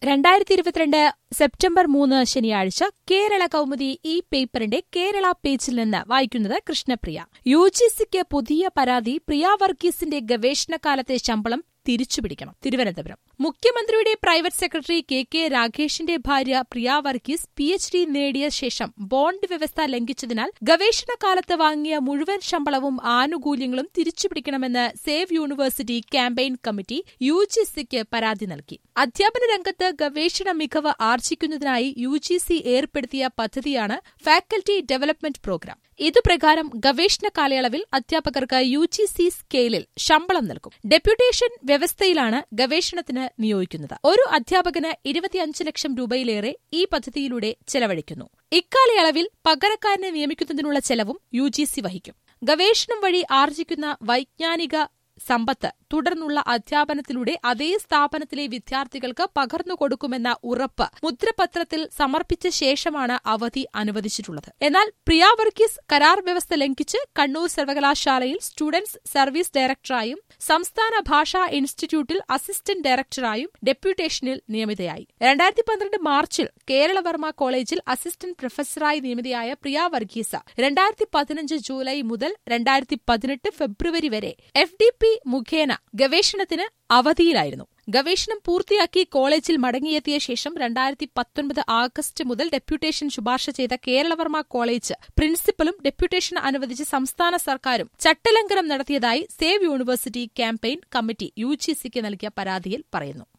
രണ്ടായിരത്തി ഇരുപത്തിരണ്ട് സെപ്റ്റംബർ മൂന്ന് ശനിയാഴ്ച കേരള കൗമുദി ഈ പേപ്പറിന്റെ കേരള പേജിൽ നിന്ന് വായിക്കുന്നത് കൃഷ്ണപ്രിയ യു ജി സിക്ക് പുതിയ പരാതി പ്രിയ വർഗീസിന്റെ ഗവേഷണകാലത്തെ ശമ്പളം തിരിച്ചുപിടിക്കണം തിരുവനന്തപുരം മുഖ്യമന്ത്രിയുടെ പ്രൈവറ്റ് സെക്രട്ടറി കെ കെ രാഗേഷിന്റെ ഭാര്യ Priya Varghese P H D നേടിയ ശേഷം ബോണ്ട് വ്യവസ്ഥ ലംഘിച്ചതിനാൽ ഗവേഷണകാലത്ത് വാങ്ങിയ മുഴുവൻ ശമ്പളവും ആനുകൂല്യങ്ങളും തിരിച്ചുപിടിക്കണമെന്ന് save university campaign committee U G സിക്ക് പരാതി നൽകി അധ്യാപന രംഗത്ത് ഗവേഷണ മികവ് ആർജിക്കുന്നതിനായി യു ജി സി ഏർപ്പെടുത്തിയ പദ്ധതിയാണ് ഫാക്കൽറ്റി ഡെവലപ്മെന്റ് പ്രോഗ്രാം ഇതുപ്രകാരം ഗവേഷണ കാലയളവിൽ അധ്യാപകർക്ക് യു ജി സി സ്കെയിലിൽ ശമ്പളം നൽകും ഡെപ്യൂട്ടേഷൻ വ്യവസ്ഥയിലാണ് ഗവേഷണത്തിന് നിയോഗിക്കുന്നത് ഒരു അധ്യാപകന് ഇരുപത്തിയഞ്ച് ലക്ഷം രൂപയിലേറെ ഈ പദ്ധതിയിലൂടെ ചെലവഴിക്കുന്നു ഇക്കാലയളവിൽ പകരക്കാരനെ നിയമിക്കുന്നതിനുള്ള ചെലവും യു ജി സി വഹിക്കും ഗവേഷണം വഴി ആർജിക്കുന്ന വൈജ്ഞാനിക സമ്പത്ത് തുടർന്നുള്ള അധ്യാപനത്തിലൂടെ അതേ സ്ഥാപനത്തിലെ വിദ്യാർത്ഥികൾക്ക് പകർന്നു കൊടുക്കുമെന്ന ഉറപ്പ് മുദ്രപത്രത്തിൽ സമർപ്പിച്ച ശേഷമാണ് അവധി അനുവദിച്ചിട്ടുള്ളത് എന്നാൽ പ്രിയ വർഗീസ് കരാർ വ്യവസ്ഥ ലംഘിച്ച് കണ്ണൂർ സർവകലാശാലയിൽ സ്റ്റുഡൻസ് സർവീസ് ഡയറക്ടറായും സംസ്ഥാന ഭാഷാ ഇൻസ്റ്റിറ്റ്യൂട്ടിൽ അസിസ്റ്റന്റ് ഡയറക്ടറായും ഡെപ്യൂട്ടേഷനിൽ നിയമിതയായി രണ്ടായിരത്തി പന്ത്രണ്ട് മാർച്ചിൽ കേരളവർമ്മ കോളേജിൽ അസിസ്റ്റന്റ് പ്രൊഫസറായി നിയമിതയായ പ്രിയ വർഗീസ രണ്ടായിരത്തി പതിനഞ്ച് ജൂലൈ മുതൽ രണ്ടായിരത്തി പതിനെട്ട് ഫെബ്രുവരി വരെ എഫ് ഡി പി മുഖേന ഗവേഷണത്തിന് അവധിയിലായിരുന്നു ഗവേഷണം പൂർത്തിയാക്കി കോളേജിൽ മടങ്ങിയെത്തിയ ശേഷം രണ്ടായിരത്തി പത്തൊൻപത് ആഗസ്റ്റ് മുതൽ ഡെപ്യൂട്ടേഷൻ ശുപാർശ ചെയ്ത കേരളവർമ്മ കോളേജ് പ്രിൻസിപ്പലും ഡെപ്യൂട്ടേഷൻ അനുവദിച്ച സംസ്ഥാന സർക്കാരും ചട്ടലംഘനം നടത്തിയതായി save university campaign committee U നൽകിയ പരാതിയിൽ പറയുന്നു